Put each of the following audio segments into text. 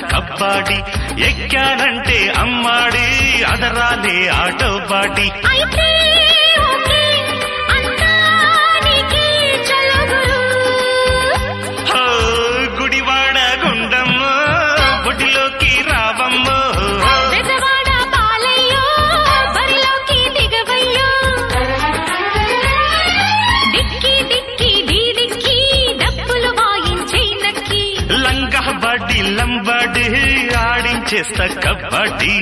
కబ్బాడి ఎక్కానంటే అమ్మాడి అదరాలే ఆటో బాటి అయితే ఓకే అంతా నీకే చలగురు హో, గుడివాడ గుండమ్మ గుడిలోకి రావమ్మ బెజవాడ పాలయ్యో బరిలోకి దిగవయ్యో డిక్కి డిక్కి డీ డిక్కి డప్పులు వాయించే నక్కి లంగా బాడి లంబాడి ఆడించేస్తా కబడ్డీ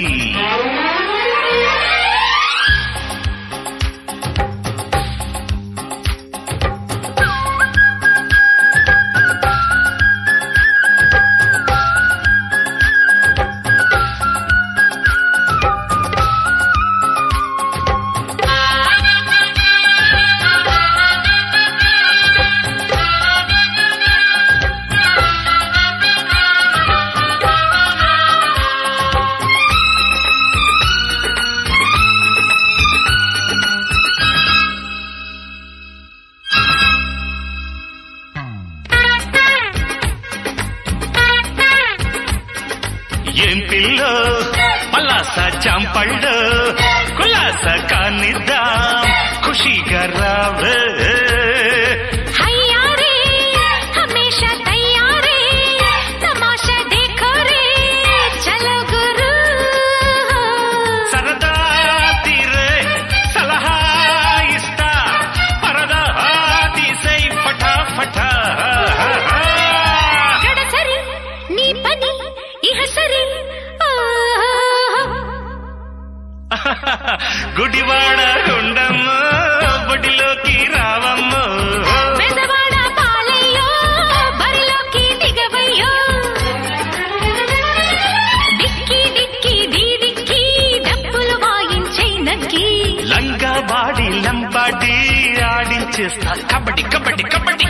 ఏం పిల్లో పలాస చాంపళ్ళు కులాస కానిద్దాం ఖుషిగా రావే హయ్యారే హమేషా తయారే తమాషా देखो రే చలో గురు సరదా తీరే సలహా ఇస్తా పరదా తీసై పఠా పఠా గడసరి నీ పని ఇహ సరి ఓ గుడివాడ గుండమ్మ బడిలోకి రావమ్మ బెజవాడ పాలయ్యో బరిలోకి దిగవయ్యో డిక్కి డిక్కి డీ డిక్కి డప్పులు వాయించే నక్కి లంగా బాడి లంబాడి ఆడించేస్తా కబడ్డీ కబడ్డీ కబడ్డీ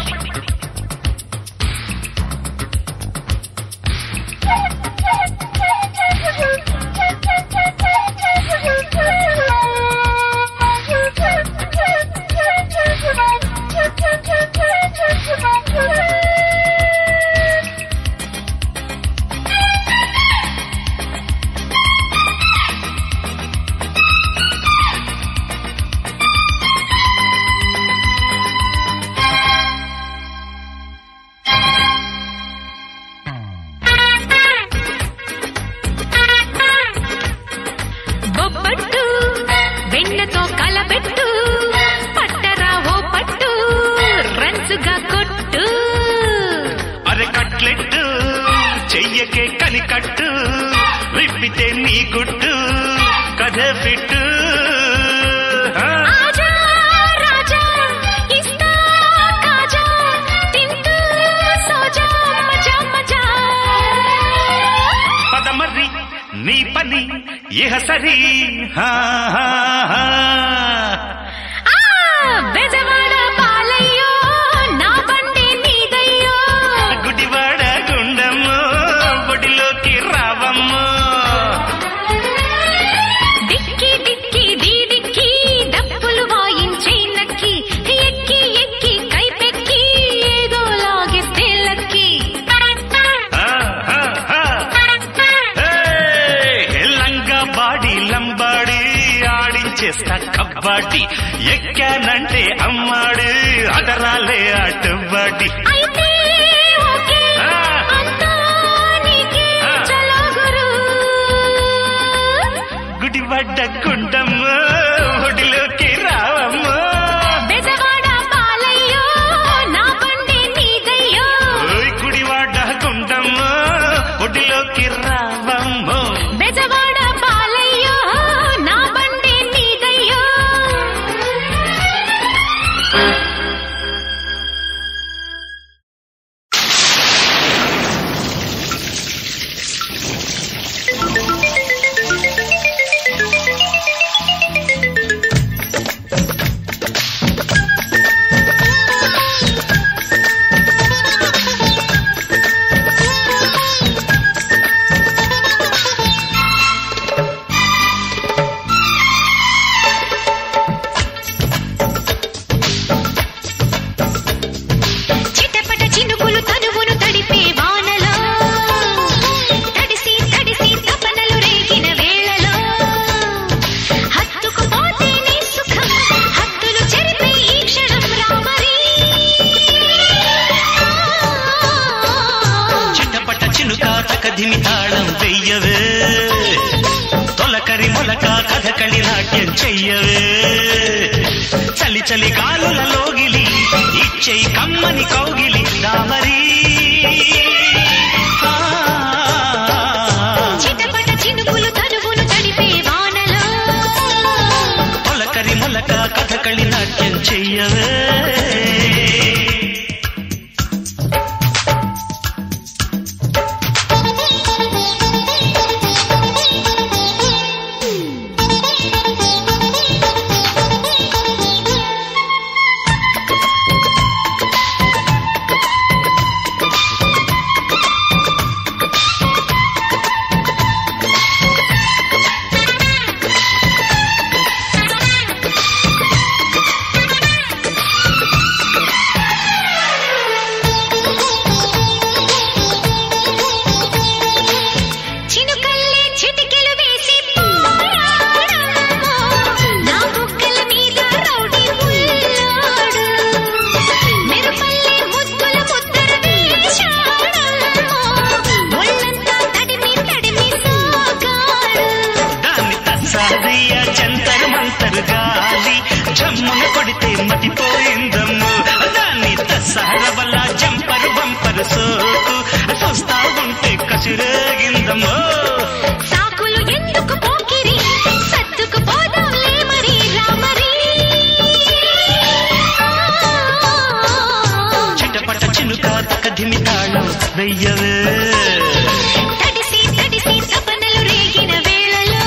బొబ్బట్టు వెన్నతో కలబెట్టు పట్టరా ఓ పట్టు రంచుగా కొట్టు అరే కట్లెట్టు చెయ్యకే కనికట్టు విప్పితే నీ గుట్టు కథ ఫిట్టు ఆ, ఆజా రాజా ఇస్తా కాజా తింటూ సోజా మజా మజా పదమర్రి నీ పని ఇహ సరి హా, హా, హా. ఆ బెజవాడ పాలయ్యో నా బండి నీదయ్యో గుడివాడ గుండమ్మ బడిలోకి రావమ్మ డిక్కి డిక్కి డీ డిక్కి డప్పులు వాయించే నక్కి ఎక్కి ఎక్కి కైపెక్కి ఏదో లాగిస్తే లక్కి ఆ, ఆ, ఆ. ఏయ్! లంగా బాడి లంబాడి ఆడించేస్తా కబడ్డీ ఎక్కానంటే అమ్మాడి అదరాలే అడ్డుబాడి అయితే ఓకే ఆ. అంతా నీకే ఆ. చలో గురు గుడివడ్డ గుండమ్మ ఒడిలోకి రావమ్మ బెజవాడ పాలయ్యో నా బండి నీదయ్యో ఓయ్ గుడివాడ గుండమ్మ ఒడిలోకి రావమ్మ బెజవాడ పాలయ్యో నా బండి నీదయ్యో ఆ తకధిమి తాళం వెయ్యవే తొలకరి మొలక కథకళి నాట్యం చెయ్యవే చలి చలి గాలుల లోగిలి ఇచ్చేయి కమ్మని కౌగిలి దామరి ఆ, చిటపట చినుకులు తనువును తడిపే వానలో తొలకరి మొలక కథకళి నాట్యం చెయ్యవే చినుకల్లే చిటికెలు వేసి పోరాడమ్మో. నా బుగ్గల మీద రౌడీ పుల్లాడు. మెరుపల్లే ముద్దుల ముద్దర వేశాడమ్మో. ఒళ్ళంతా తడిమి తడిమి సాగాడు. దాన్ని తస్సాదియ జంతరు మంతరు గాలి జమ్మున కొడితే మతిపోయిందమ్ము దాన్ని తస్సార వల్ల జంపరు బంపరు సోకు చూస్తా ఉంటే కసిరేగిందమ్మో సాకులు ఎందుకు పోకిరి సర్దుకు పోదాంలే మరి రామరి చిటపట చినుక తకధిమి తాళం వెయ్యవే తడిసి తడిసి తపనలు రేగిన వేళలో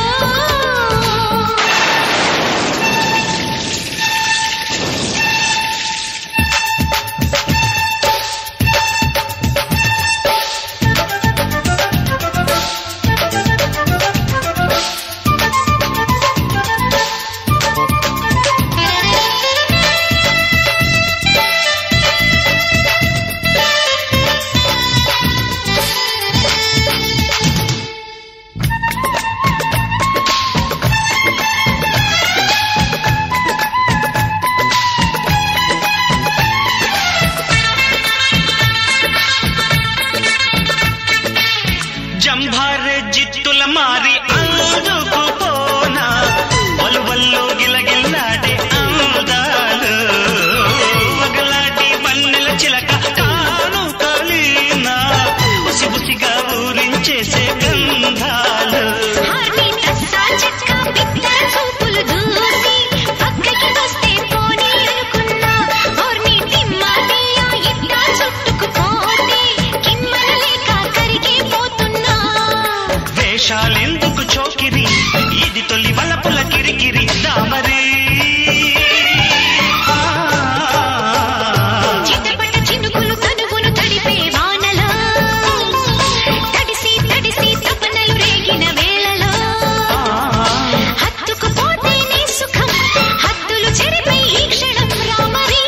జంభారె జిత్తుల మారి అందుకు పోనా వలువల్లో గిలగిల్లాడే అందాలు వగలాటి వన్నెల చిలక కాను కలినా ఉసి ఉసిగా ఊరించేసే గంధాలు హార్ని తస్సా చెక్క బిత్తర చూపులు దూసి పక్కకి వస్తే పోనీ అనుకున్నా ఓర్ని తిమ్మాటియా ఇట్టా చుట్టుకుపోతే కిమ్మనలేక కరిగిపోతున్నా వేషాలెందుకు చోకిరి ఇది తొలి వలపుల కిరికిరి దామరి ఆ, చిటపట చినుకులు తనువును తడిపే వానలో తడిసి తడిసి తపనలు రేగిన వేళలో హత్తుకుపోతేనే సుఖం హద్దులు చెరిపై ఈ క్షణం రామరి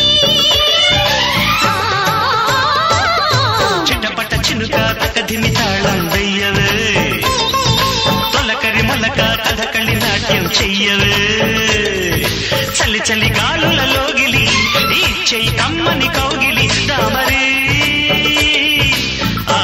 చిటపట చినుక తకధిమి తాళం వెయ్యవే తొలకరి మొలక కథకళి నాట్యం చెయ్యవే చలి చలి గాలుల లోగిలి ఈ చెయ్యి కమ్మని కౌగిలి దామరి ఆ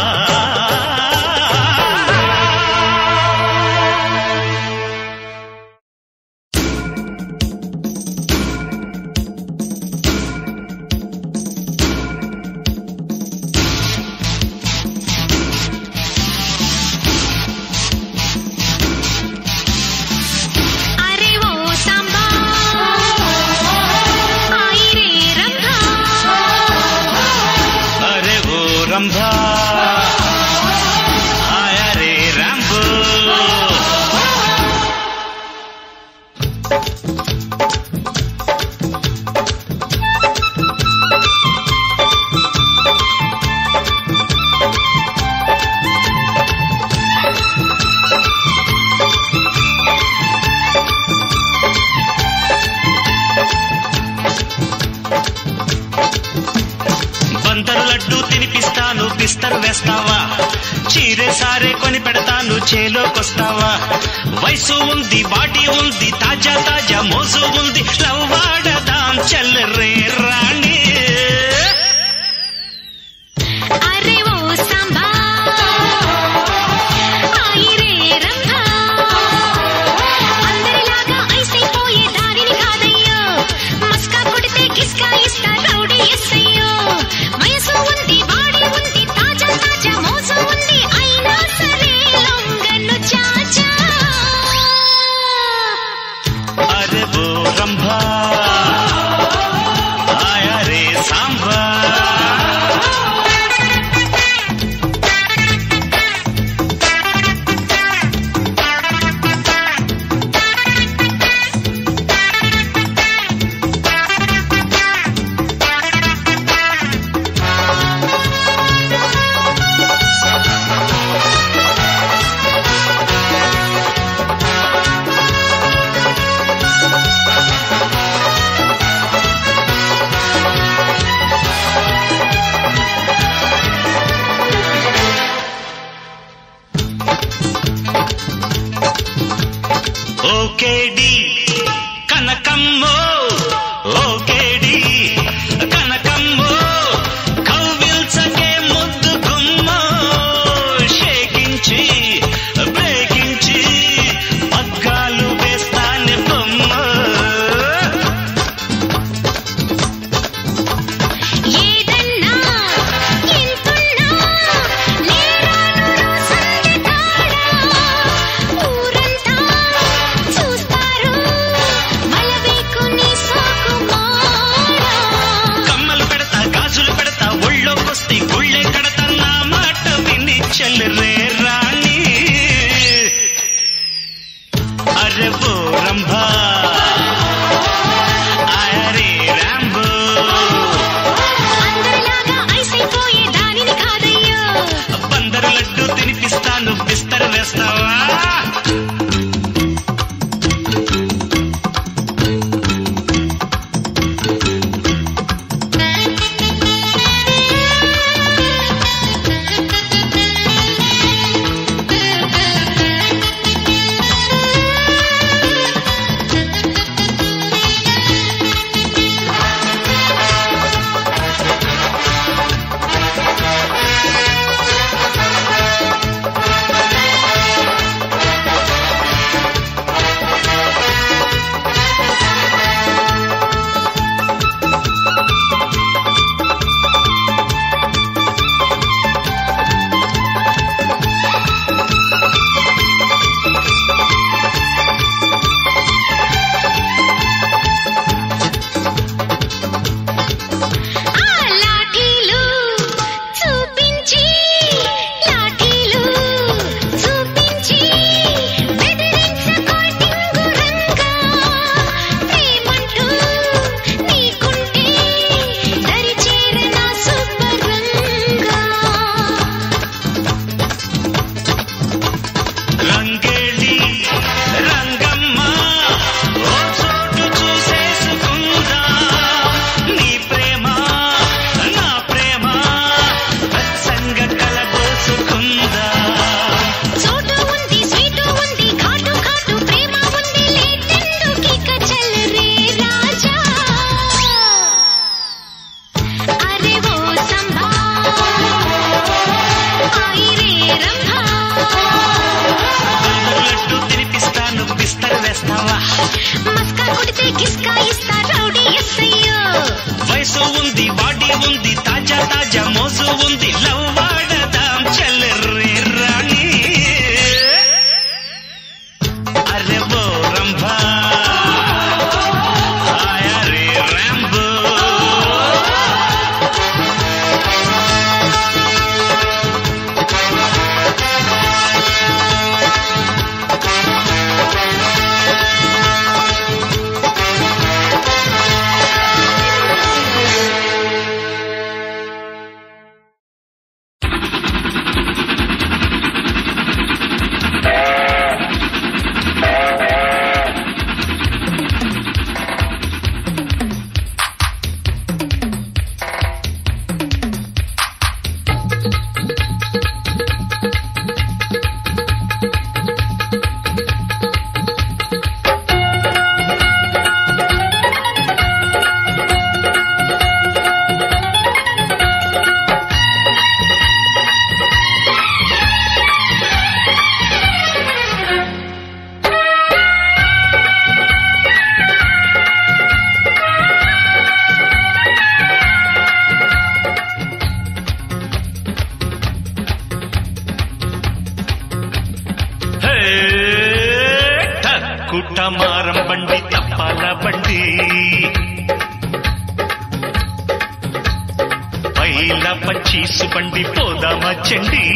అరే ఓ సాంబా ఆయి రే రంగా అరే ఓ రంభా ఆయా రే రాంబో బందరు లడ్డు తినిపిస్తాను బిస్తరు వేస్తావా చీరే సారే కొని పెడతాను చేలోకొస్తావా వయసు ఉంది బాడీ ఉంది తాజా తాజా మోజు ఉంది లవ్వాడదాం చల్లరే రాణి అరే ఓ సాంబా ఓకేడి కనకమ్మో ఓకేడి కనకమ్మో కవ్విల్చకే ముద్దు గుమ్మో షేకించి బ్రేకించి పగ్గాలు వేస్తానే బొమ్మ ఏదన్నా ఎంతున్నా నేరాను సంధి కాడా ఊరంతా చూస్తారు మలబేకు నీ సోకు మాడా కమ్మలు పెడతా గాజులు పెడతా ఒళ్ళోకొస్తే గుళ్ళే కడతా నా మాట విని చెల్లరే రాణి అరే ఓ రంభా అరే రాంబో అందరిలాగా ఐసైపోయే దానిని కాదయ్యో బందరు లడ్డు తినిపిస్తాను బిస్తరు వేస్తావా ఆ లాఠీలు చూపించి లాఠీలు చూపించి బెదిరించకోటింగురంగా ప్రేమంటూ నీకుంటే దరిచేరన శుభ్రంగా రంగేళి రంగమ్మ ఓ చోటు చూసేసుకుందా నీ ప్రేమ నా ప్రేమ వెచ్చంగ కలబోసుకుందా చోటు ఉంది స్వీటు ఉంది ఘాటు ఘాటు ప్రేమ ఉంది లేటెందుకిక చల్లరే రాజా అరే ఓ సంభా ఆయి రే రంభా లడ్డు తినిపిస్తాను బిస్తరు వేస్తావా మస్కా కొడితే గిస్కా ఇస్తా రౌడీ ఎస్సయ్యో వయసు ఉంది బాడీ ఉంది తాజా తాజా మోజు ఉంది లవ్ వాడదాం చల్లరే రాణి అరే ఓ రంభా హాయ్ అరే రాంబో హే, కుట్టమారం బండి తప్పాల బండి పైల పచ్చీసు బండి పోదామా చండి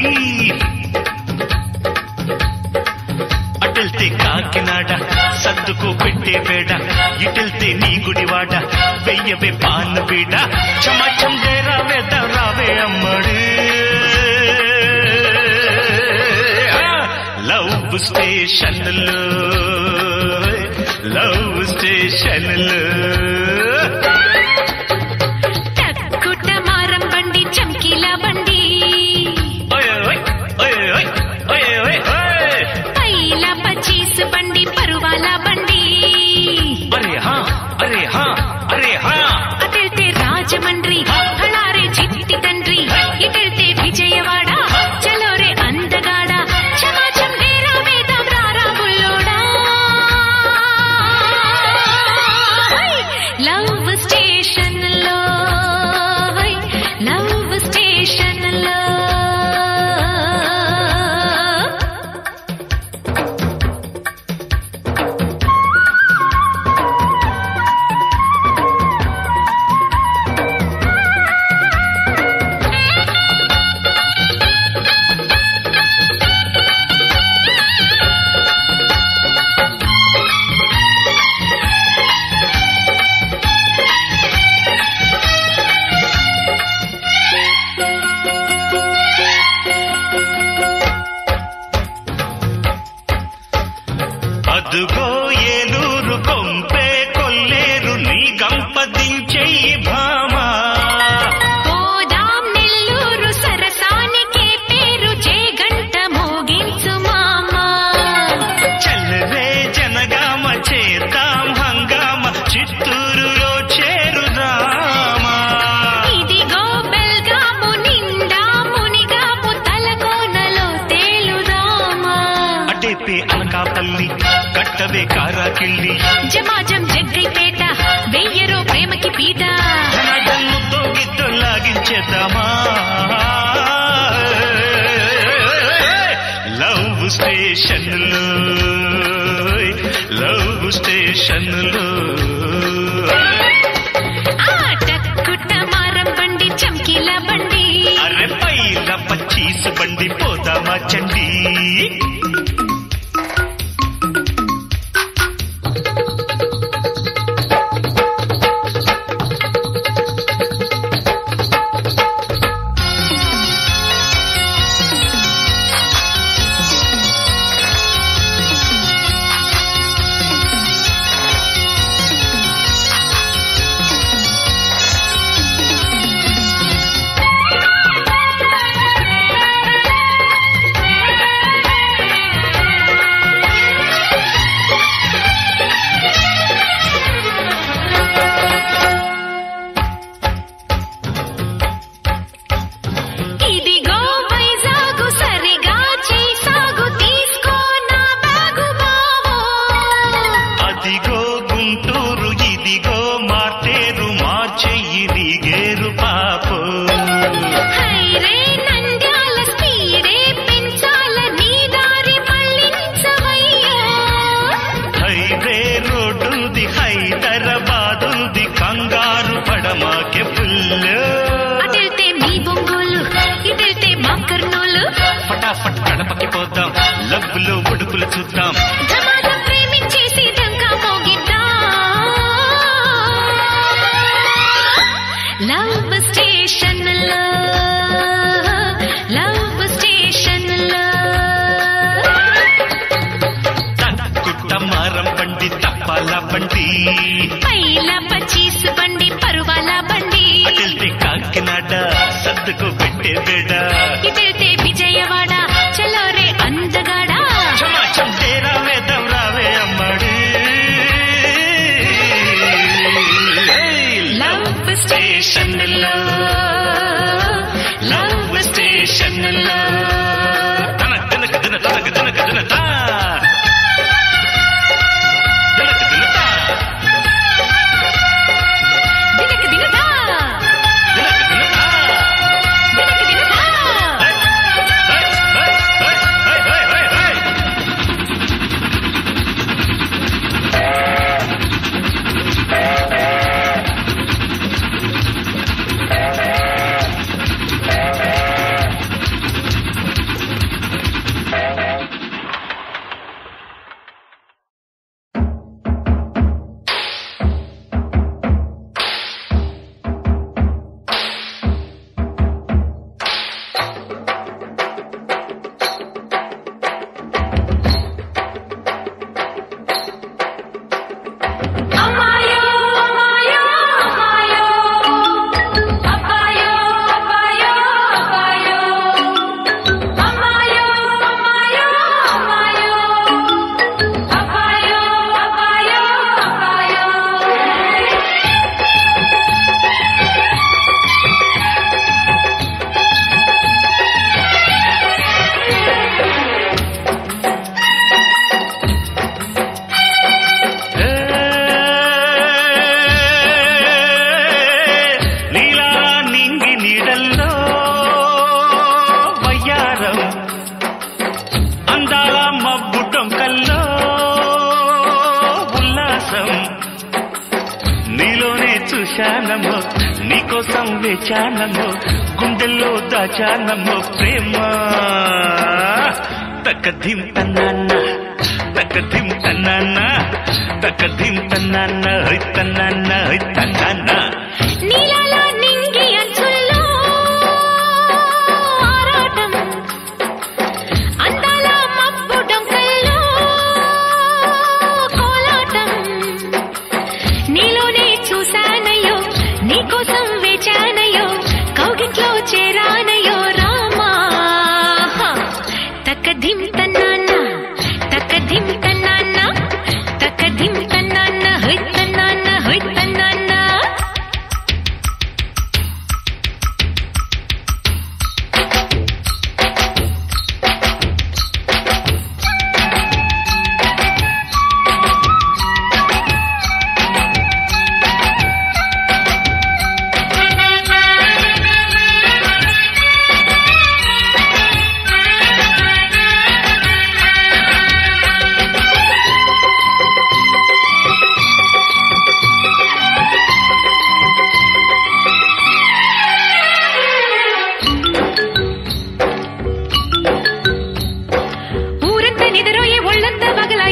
అటెళ్తే కాకినాడ సర్దుకు పెట్టే వేడ ఇటెళ్తే నీ గుడివాడ వెయ్యవే పాన్ బీడ చమాచం డేరా వేద రావే అమ్మడే లవ్ స్టేషన్లో లవ్ స్టేషన్లో టక్కుట మారం బండి చమ్కీల బండి ఓయ్ ఓయ్ ఓయ్ ఓయ్ ఓయ్ ఓయ్ అదుగో ఏలూరు కొంపే కొల్లేరు నీ గంపదించెయ్యి భామా పోదాం నెల్లూరు సరసానికే పేరు జేగంట మోగించు మామా చల్లరే జనగామ చేద్దాం హంగామ చిత్తూరులో చేరుదామా ఇదిగో బెల్గాము నిండా మునిగాము తలకోనలో తేలుదామా అటేపే అనకాపల్లి కట్టవే కారాకిళ్ళి జమాజం జగ్గైపేట వెయ్యరో ప్రేమకి పీట ధనగన్నుతో గిద్దు లాగించేద్దామా లవ్ స్టేషన్లో లవ్ స్టేషన్లో ఆటక్కుట మారం బండి చమ్కీల బండి అరే పైల పచ్చీసు బండి పోదామా చండి ఇదిగో వైజాగు సరిగా చేసాగు తీసుకో నా బాగు బావో అదిగో గుంటూరు ఇదిగో మార్తేరు మార్చెయ్యి దిగేరు పాపో హైరే నంద్యాల స్పీడే పెంచాల నీ దారి మళ్ళించవయ్యా హైవే రోడ్డుది హైదరాబాదుది కంగారు పడమాకే పుల్లు అటెళ్తే మీ బొంగోలు ఇటెళ్తే మా కర్నూలు ఫటాఫట్ కడపకి పోదాం లవ్వులో ఉడుకులు చూద్దాం ధమాధం ప్రేమించేసి డంకా మోగిద్దా లవ్ స్టేషన్ లో లవ్ స్టేషన్ లో తక్కుట మారం బండి తప్పాల బండి పైల పచ్చీసు బండి పరువాల బండి అటెళ్తే కాకినాడ సర్దుకు పెట్టే బేడ ఇటెళ్తే విజయవాడ చలోరే అందగాడా చమాచం తేరా వేదం రావే అమ్మడి లవ్ స్టేషన్ లో లవ్ స్టేషన్ లో తన తనక దిన తనక దినక దిన తా తనక దిన తా దినక దినదా దినక దిన తా దినక దినదా హై హై హై హై హై హై అమ్మాయో అమ్మాయో అమ్మాయో అబ్బాయో అబ్బాయో అబ్బాయో అమ్మాయో అమ్మాయో అమ్మాయో అబ్బాయో అబ్బాయో అబ్బాయో నీలా నింగి నీడల్లో వయ్యారం అందాల మబ్బు టొంకల్లో ఉల్లాసం నీలోనే చూశానమ్మో నీకోసం వేచానమ్మో గుండెల్లో దాచానమ్మో ప్రేమ తక్కధిం తన్నాన్న తక్కధిం తన్నాన్న తక్కధిం తన్నాన్న హై తన్నాన్న హై తన్నాన్న నీలాల నింగి అంచుల్లో ఆరాటం అందాల మబ్బు డొంకల్లో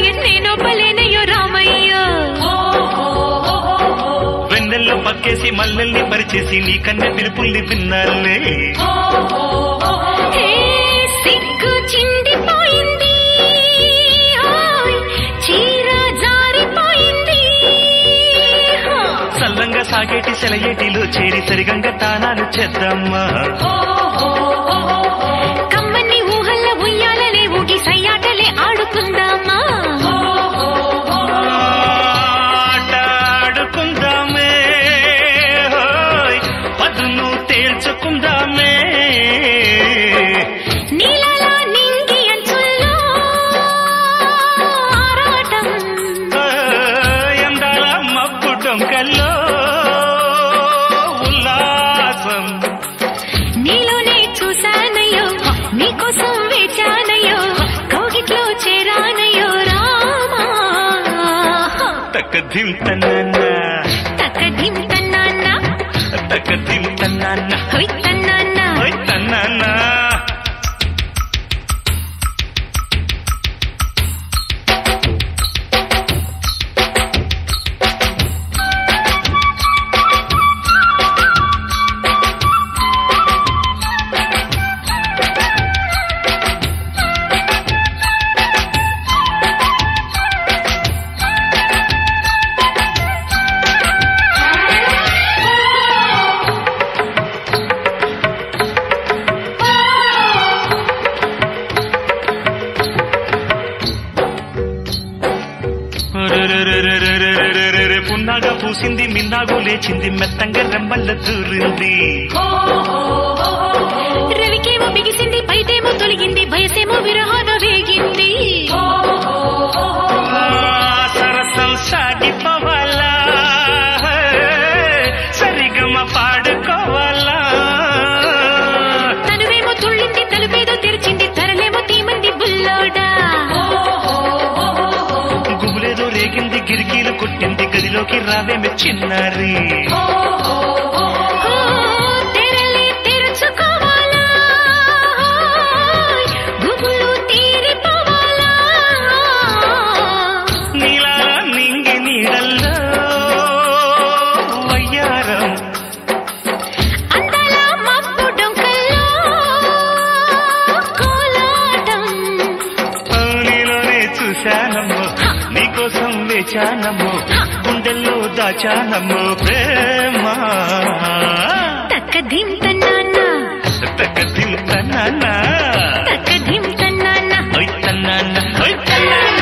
నేనొప్పలేనయ్యో రామయ్యో వెన్నెల్లో పక్కేసి మల్లెల్ని పరిచేసి నీ కన్నె పిలుపుల్ని విన్నాలే హే, సిగ్గు చిండిపోయింది హాయ్, చీర జారిపోయింది హా. సల్లంగా సాగేటి సెలయేటిలో చేరి సరిగంగ తానాలు చేద్దామా కమ్మని ఊహల్ల ఉయ్యాలలే ఊగి సయ్యాటలే ఆడుకుందామా ఆటాడుకుందామే హోయ్, పదును తేల్చుకుందామే నీలాల నింగి అంచుల్లో ఆరాటం హోయ్, అందాల మబ్బు డొంకల్లో ఉల్లాసం నీలోనే చూశానయ్యో నీకోసం వేచానయ్యో కౌగిట్లో చేరానయ్యో రామా తక్కధిం తన్నాన్న తక్కదిం తన్నాన్న తక్కధిం తన్నాన్న హొయ్ తన్నాన్న ఓయ్ తన్నాన్న రెరెరెరెరెరెరెరెరెరె పున్నాగా పూసింది మిన్నాగు లేచింది మెత్తంగా రెమ్మల్ల దూరింది రవికేమో బిగిసింది పైటేమో తొలగింది భయసేమో విరహాన వేగింది ఆ, సరసం సాగిపోవాలా సరిగమ పాడుకోవాలా తనువేమో తుళ్ళింది తలుపేదో తెరిచింది తరలేమో తీమంది బుల్లోడా గుబులేదో రేగింది గిరికీలు కొట్టింది గదిలోకి రావేమి చిన్నారి ఓ, తెరలే తెరుచుకోవాలా గుబులు తీరిపోవాలా నీలా నింగి నీడల్లో వయ్యారం అందాల మబ్బు డొంకల్లో కోలాటం నీలోనే చూశానమ్మో నీకోసం వేచానమ్మో గుండెల్లో దాచానమ్మో ప్రేమ తక్కదిం తన్నాన్న తక్కదిం తన్నాన్న తక్కదిం తన్నాన్న ఓయ్ తన్నాన్న ఓయ్ తన్నాన్న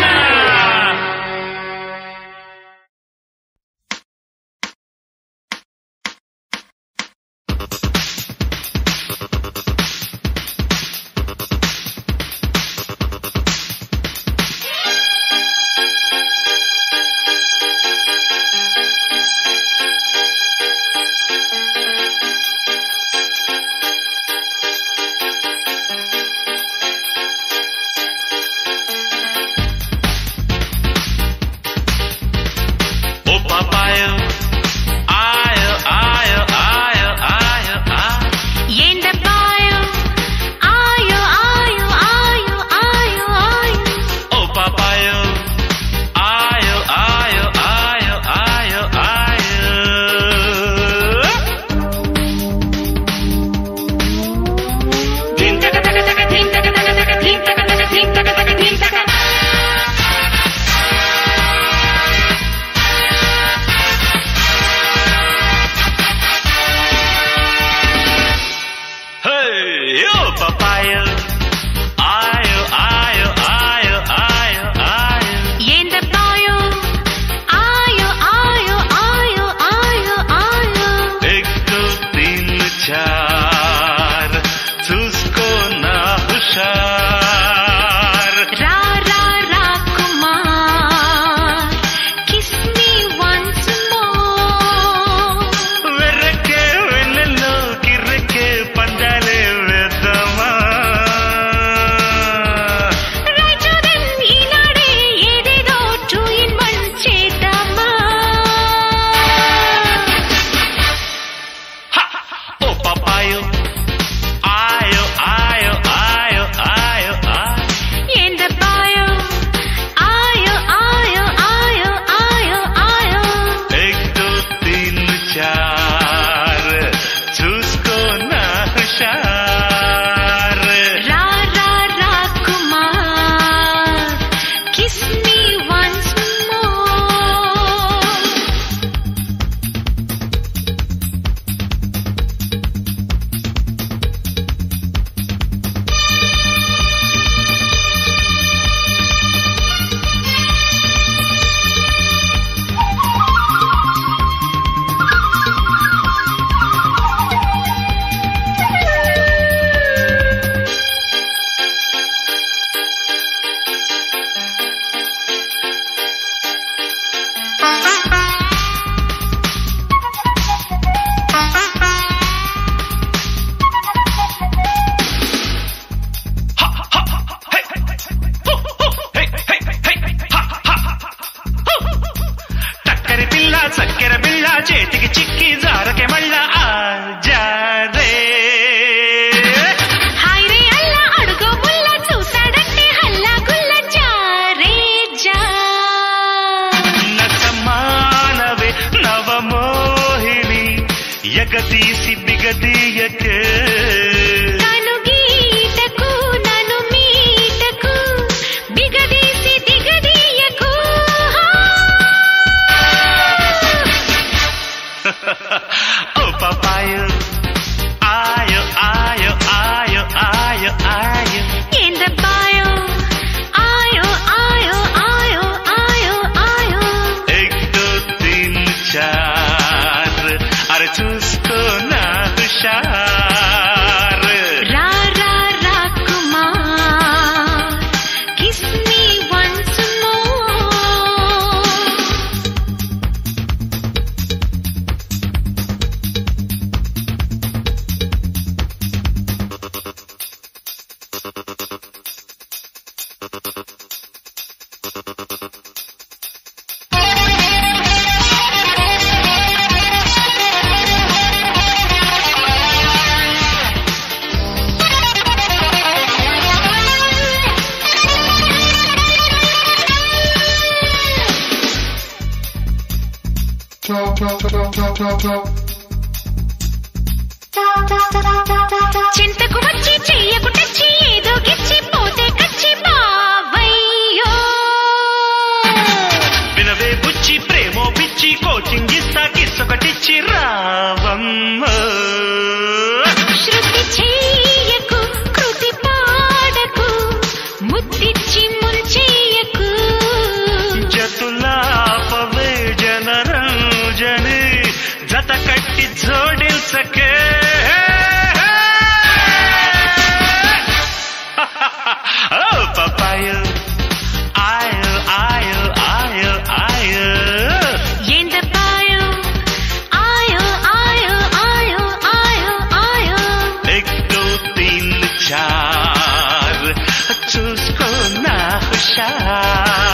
చింతకు వచ్చి చెయ్యకు టచ్చి ఏదో గిచ్చి పోతే కచ్చి బావయ్యో వినవే బుచ్చి ప్రేమో పిచ్చి కోచింగ్ ఇస్తా కిస్సొకటిచ్చి రావమ్మ శృతి చెయ్యకు కృతి పాడకు ముద్దిచ్చి ముంచెయ్యకు జతులాపవే జనరంజని జత కట్టి జోడించకే ఓ పపాయు ఆయు ఆయు ఆయు ఆయు ఏందపాయో ఆయో ఆయో ఆయో ఆయో ఆయో एक दो तीन चार చూసుకో నా హుషార్